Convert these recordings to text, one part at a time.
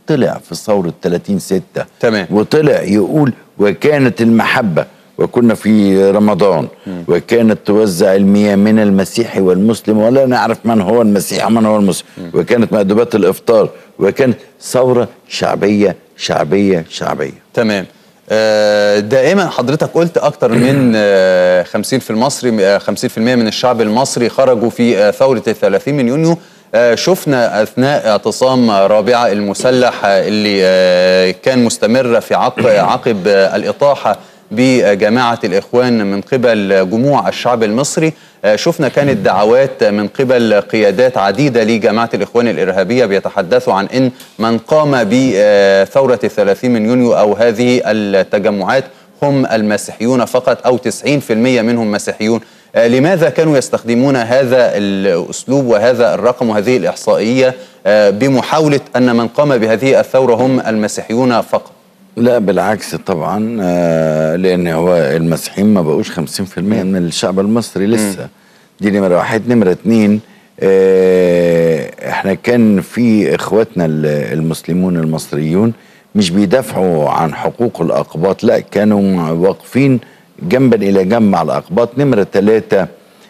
طلع في ثورة 30 ستة تمام. وطلع يقول وكانت المحبة وكنا في رمضان وكانت توزع المياه من المسيحي والمسلم ولا نعرف من هو المسيحي ومن هو المسلم وكانت مأدبات الإفطار وكانت ثورة شعبية شعبية شعبية تمام آه، دائما حضرتك قلت اكتر من آه، 50 في المصري آه، 50% من الشعب المصري خرجوا في آه، ثوره ال 30 من يونيو آه، شفنا اثناء اعتصام رابعه المسلح آه، اللي آه، كان مستمر في عقب عقب آه، الاطاحه بجماعه الاخوان من قبل جموع الشعب المصري آه، شفنا كانت دعوات من قبل قيادات عديده لجماعه الاخوان الارهابيه بيتحدثوا عن ان من قام بثوره الثلاثين من يونيو او هذه التجمعات هم المسيحيون فقط او 90% منهم مسيحيون آه، لماذا كانوا يستخدمون هذا الاسلوب وهذا الرقم وهذه الاحصائيه آه، بمحاوله ان من قام بهذه الثوره هم المسيحيون فقط لا بالعكس طبعا آه، لان هو المسيحيين ما بقوش 50% من الشعب المصري لسه دي نمره واحد نمره اتنين آه، احنا كان في اخواتنا ال- المسلمون المصريون مش بيدافعوا عن حقوق الاقباط لا كانوا واقفين جنبا الى جنب مع الاقباط نمره ثلاثه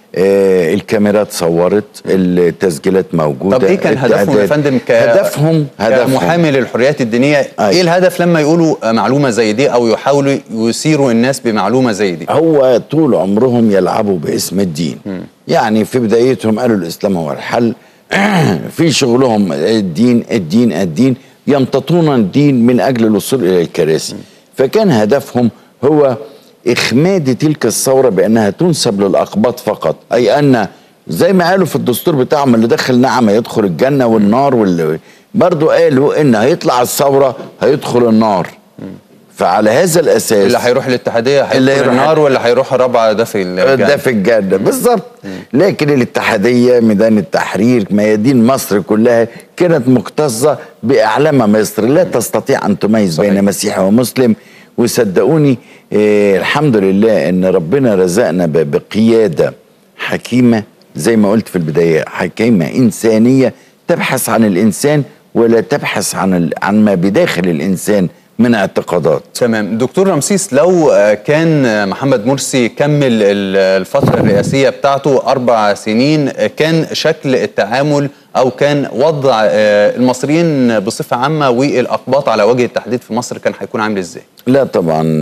آه الكاميرات صورت التسجيلات موجوده طب ايه كان هدفهم يا التعداد- فندم ك... هدفهم هدفهم كمحامي للحريات الدينيه أي. ايه الهدف لما يقولوا معلومه زي دي او يحاولوا يثيروا الناس بمعلومه زي دي هو طول عمرهم يلعبوا باسم الدين يعني في بدايتهم قالوا الاسلام هو الحل في شغلهم الدين الدين الدين يمتطون الدين من اجل الوصول الى الكراسي فكان هدفهم هو اخماد تلك الثوره بانها تنسب للاقباط فقط اي ان زي ما قالوا في الدستور بتاعهم اللي دخل نعمه يدخل الجنه والنار واللي برضه قالوا ان هيطلع الثوره هيدخل النار فعلى هذا الاساس اللي هيروح الاتحاديه اللي هيدخل هيروح- النار واللي هيروح الرابعه ده في الجنة. ده في الجنة بالظبط لكن الاتحادية ميدان التحرير ميادين مصر كلها كانت مكتظة بأعلام مصر لا تستطيع أن تميز صحيح. بين مسيحي ومسلم وصدقوني آه الحمد لله أن ربنا رزقنا ب- بقيادة حكيمة زي ما قلت في البداية حكيمة إنسانية تبحث عن الإنسان ولا تبحث عن ال- عن ما بداخل الإنسان من اعتقادات تمام دكتور رمسيس لو آه، كان آه، محمد مرسي كمل ال- الفترة الرئاسية بتاعته أربع سنين آه، كان شكل التعامل أو كان وضع آه، المصريين بصفة عامة والأقباط على وجه التحديد في مصر كان هيكون عامل إزاي؟ لا طبعا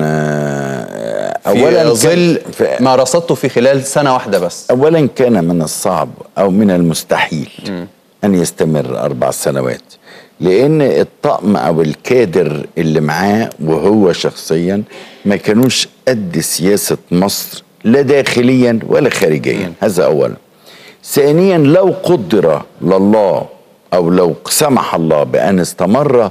آه، في اولا كان- ظل في- ما رصدته في خلال سنة واحدة بس اولا كان من الصعب او من المستحيل ان يستمر اربع سنوات لان الطقم او الكادر اللي معاه وهو شخصيا ما كانوش قد سياسه مصر لا داخليا ولا خارجيا هذا اولا ثانيا لو قدر لله او لو سمح الله بان استمر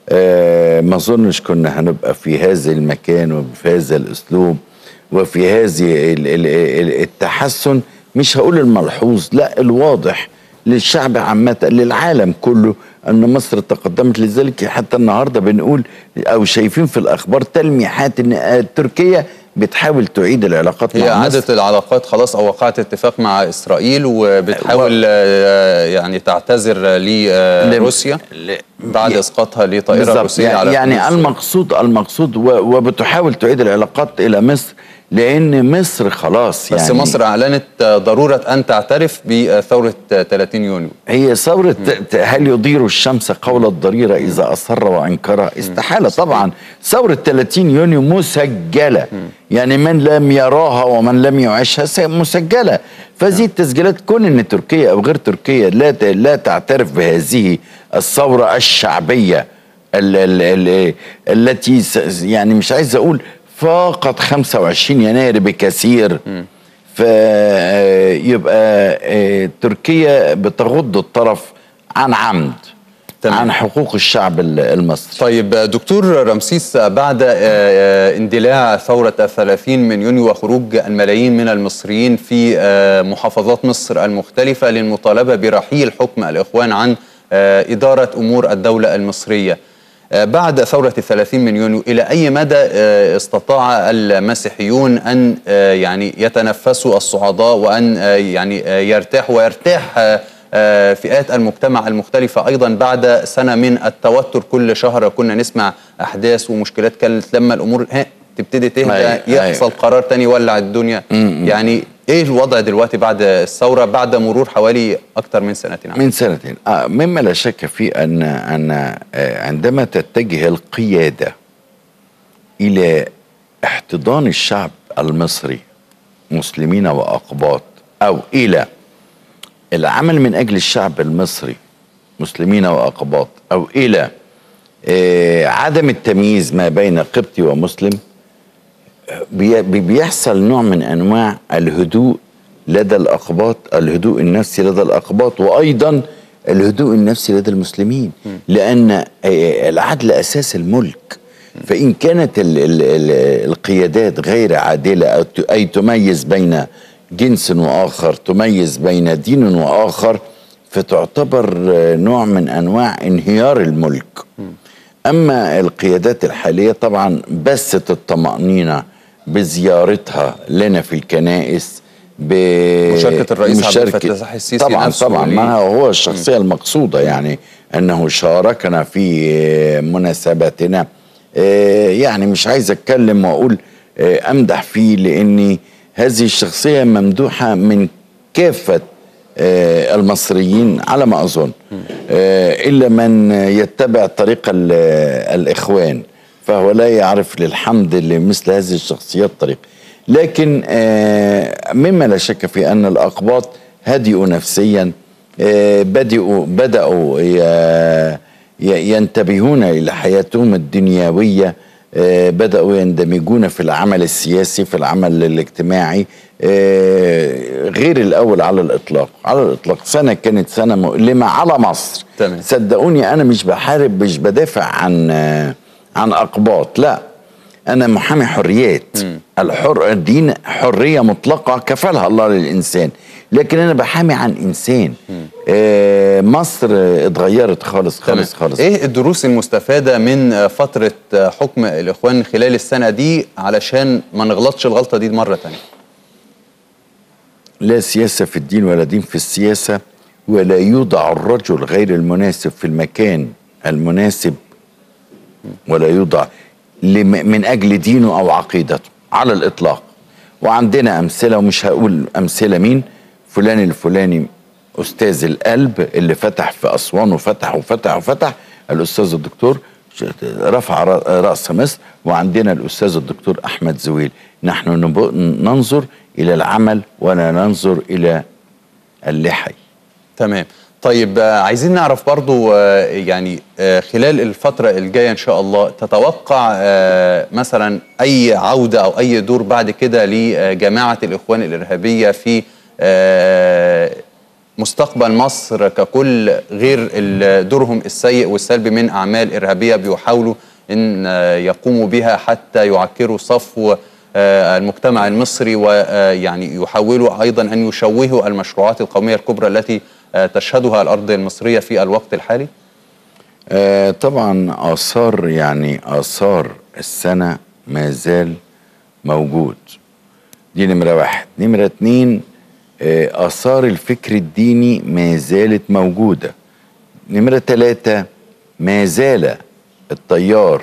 آه ما اظنش كنا هنبقى في هذا المكان وفي هذا الاسلوب وفي هذه ال- ال- ال- التحسن مش هقول الملحوظ لا الواضح للشعب عامة للعالم كله أن مصر تقدمت لذلك حتى النهاردة بنقول أو شايفين في الأخبار تلميحات أن آه، تركيا بتحاول تعيد العلاقات هي مع مصر عادت العلاقات خلاص أو وقعت اتفاق مع إسرائيل وبتحاول آه، يعني تعتذر لروسيا بعد إسقاطها لطائرة بالظبط. روسية يعني, على يعني حدود المقصود المقصود و- وبتحاول تعيد العلاقات الى مصر لان مصر خلاص بس يعني مصر اعلنت ضروره ان تعترف بثوره 30 يونيو هي ثورة ت- هل يضير الشمس قول الضريرة إذا أصر وأنكر استحالة طبعا ثورة 30 يونيو مسجلة يعني من لم يراها ومن لم يعيشها س- مسجلة فهذه التسجيلات كون أن تركيا أو غير تركيا لا ت- لا تعترف بهذه الثورة الشعبية ال ال ال التي س- يعني مش عايز أقول فاقت 25 يناير بكثير فيبقى تركيا بتغض الطرف عن عمد تمام. عن حقوق الشعب ال- المصري طيب دكتور رمسيس بعد آه، آه، اندلاع ثورة الثلاثين من يونيو وخروج الملايين من المصريين في آه، محافظات مصر المختلفة للمطالبة برحيل حكم الإخوان عن آه، إدارة أمور الدولة المصرية آه، بعد ثورة الثلاثين من يونيو إلى أي مدى آه، استطاع المسيحيون أن آه، يعني يتنفسوا الصعداء وأن آه، يعني آه، يرتاحوا ويرتاح آه، آه، فئات المجتمع المختلفة أيضا بعد سنة من التوتر كل شهر كنا نسمع أحداث ومشكلات كانت لما الأمور ها تبتدي تهدى أيوة، يحصل أيوة. قرار تاني يولع الدنيا يعني إيه الوضع دلوقتي بعد الثورة بعد مرور حوالي أكثر من سنتين من سنتين آه مما لا شك فيه ان ان آه، عندما تتجه القياده الى احتضان الشعب المصري مسلمين واقباط او الى العمل من اجل الشعب المصري مسلمين واقباط او الى آه، عدم التمييز ما بين قبطي ومسلم بي- بي- بيحصل نوع من انواع الهدوء لدى الاقباط الهدوء النفسي لدى الاقباط وايضا الهدوء النفسي لدى المسلمين لان آه، العدل اساس الملك فان كانت ال ال ال القيادات غير عادله أو ت- اي تميز بين جنس واخر تميز بين دين واخر فتعتبر آه، نوع من انواع انهيار الملك اما القيادات الحاليه طبعا بست الطمانينه بزيارتها لنا في الكنائس ب مشاركة الرئيس عبد مشاركة- الفتاح السيسي طبعا نفسه طبعا ليه؟ ما هو الشخصيه المقصوده يعني انه شاركنا في آه، مناسباتنا آه، يعني مش عايز اتكلم واقول آه، امدح فيه لاني هذه الشخصيه ممدوحه من كافه آه، المصريين على ما اظن آه، الا من يتبع طريق ال- الاخوان فهو لا يعرف للحمد لمثل هذه الشخصيات طريق لكن آه، مما لا شك في ان الاقباط هدئوا نفسيا آه، بدأوا بدأوا ي- ي- ينتبهون إلى حياتهم الدنيوية آه، بدأوا يندمجون في العمل السياسي في العمل الاجتماعي آه، غير الأول على الإطلاق على الإطلاق سنة كانت سنة مؤلمة على مصر تمام. صدقوني أنا مش بحارب مش بدافع عن آه، عن أقباط لا أنا محامي حريات الحر الدين حرية مطلقة كفلها الله للإنسان لكن أنا بحامي عن إنسان آه مصر اتغيرت خالص خالص تمام. خالص ايه الدروس المستفاده من فتره حكم الاخوان خلال السنه دي علشان ما نغلطش الغلطه دي مره تانية لا سياسة في الدين ولا دين في السياسة ولا يوضع الرجل غير المناسب في المكان المناسب ولا يوضع لم- من أجل دينه أو عقيدته على الإطلاق وعندنا أمثلة ومش هقول أمثلة مين فلان الفلاني أستاذ القلب اللي فتح في أسوان وفتح وفتح وفتح الأستاذ الدكتور ش- رفع ر- رأس مصر وعندنا الأستاذ الدكتور أحمد زويل نحن نب- ننظر إلى العمل ولا ننظر إلى اللحي تمام طيب آه، عايزين نعرف برضو آه، يعني آه، خلال الفترة الجاية إن شاء الله تتوقع آه، مثلا أي عودة أو أي دور بعد كده لجماعة الإخوان الإرهابية في آه، مستقبل مصر ككل غير ال- دورهم السيء والسلبي من أعمال إرهابية بيحاولوا أن آه، يقوموا بها حتى يعكروا صفو آه، المجتمع المصري ويعني يحاولوا أيضا أن يشوهوا المشروعات القومية الكبرى التي آه، تشهدها الأرض المصرية في الوقت الحالي آه طبعا آثار يعني آثار السنة ما زال موجود دي نمرة واحد نمرة اتنين آه آثار الفكر الديني ما زالت موجودة نمرة تلاتة ما زال التيار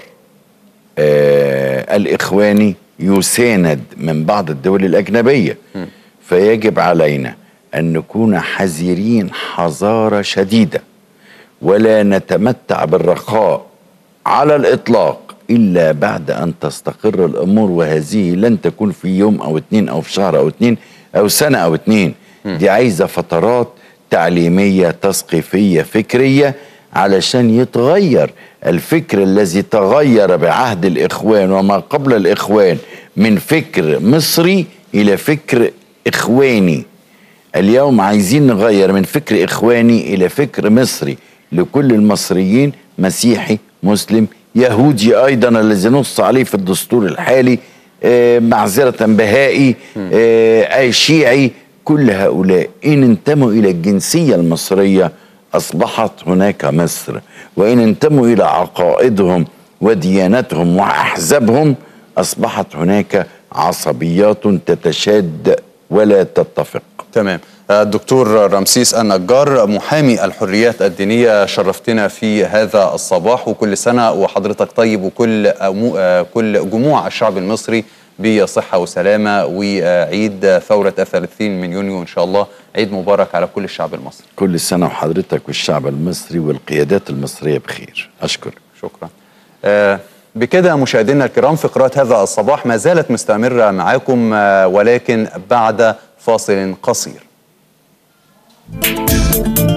آه الإخواني يساند من بعض الدول الأجنبية فيجب علينا أن نكون حذرين حذارة شديدة ولا نتمتع بالرخاء على الإطلاق إلا بعد أن تستقر الأمور وهذه لن تكون في يوم أو اتنين أو في شهر أو اتنين أو سنة أو اتنين دي عايزة فترات تعليمية تثقيفية فكرية علشان يتغير الفكر الذي تغير بعهد الإخوان وما قبل الإخوان من فكر مصري إلى فكر إخواني اليوم عايزين نغير من فكر إخواني إلى فكر مصري لكل المصريين مسيحي مسلم يهودي أيضا الذي نص عليه في الدستور الحالي آه، معذرة بهائي آه، أي شيعي كل هؤلاء إن انتموا إلى الجنسية المصرية أصبحت هناك مصر وإن انتموا إلى عقائدهم وديانتهم وأحزابهم أصبحت هناك عصبيات تتشاد ولا تتفق تمام الدكتور رمسيس النجار محامي الحريات الدينية شرفتنا في هذا الصباح وكل سنة وحضرتك طيب وكل كل جموع الشعب المصري بصحة وسلامة وعيد ثورة الثلاثين من يونيو إن شاء الله عيد مبارك على كل الشعب المصري كل سنة وحضرتك والشعب المصري والقيادات المصرية بخير أشكر شكرا آه بكده مشاهدينا الكرام فقرات هذا الصباح ما زالت مستمرة معاكم آه ولكن بعد فاصل قصير